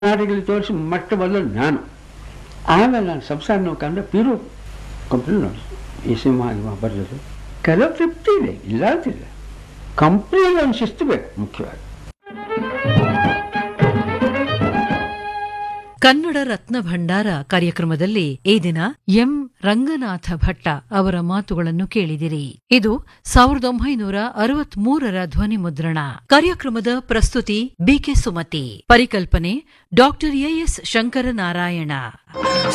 ನಾಡಿಗಳಿಗೆ ತೋರಿಸಿ ಮಟ್ಟಬಲ್ಲ ನಾನು ಆಮೇಲೆ ನಾನು ಸಂಸಾರ ಕಂಡ್ರೆ ಪಿರು ಕಂಪ್ನಿ ನೋಡಿ ಈ ಸಿನಿಮಾ ಗಿಮ ಬರೆಯೋದು ಕೆಲವು ತೃಪ್ತಿ ಇದೆ ಇಲ್ಲ ಅಂತಿಲ್ಲ ಕಂಪ್ನಿಯಲ್ಲಿ ಒಂದು ಶಿಸ್ತು ಬೇಕು ಮುಖ್ಯವಾಗಿ ಕನ್ನಡ ರತ್ನ ಭಂಡಾರ ಕಾರ್ಯಕ್ರಮದಲ್ಲಿ ಈ ದಿನ ಎಂ ರಂಗನಾಥ ಭಟ್ಟ ಅವರ ಮಾತುಗಳನ್ನು ಕೇಳಿದಿರಿ ಇದು ಸಾವಿರದ ಒಂಬೈನೂರ ಅರವತ್ಮೂರರ ಧ್ವನಿ ಮುದ್ರಣ ಕಾರ್ಯಕ್ರಮದ ಪ್ರಸ್ತುತಿ ಬಿಕೆ ಸುಮತಿ ಪರಿಕಲ್ಪನೆ ಡಾಕ್ಟರ್ ಎಎಸ್ ಶಂಕರನಾರಾಯಣ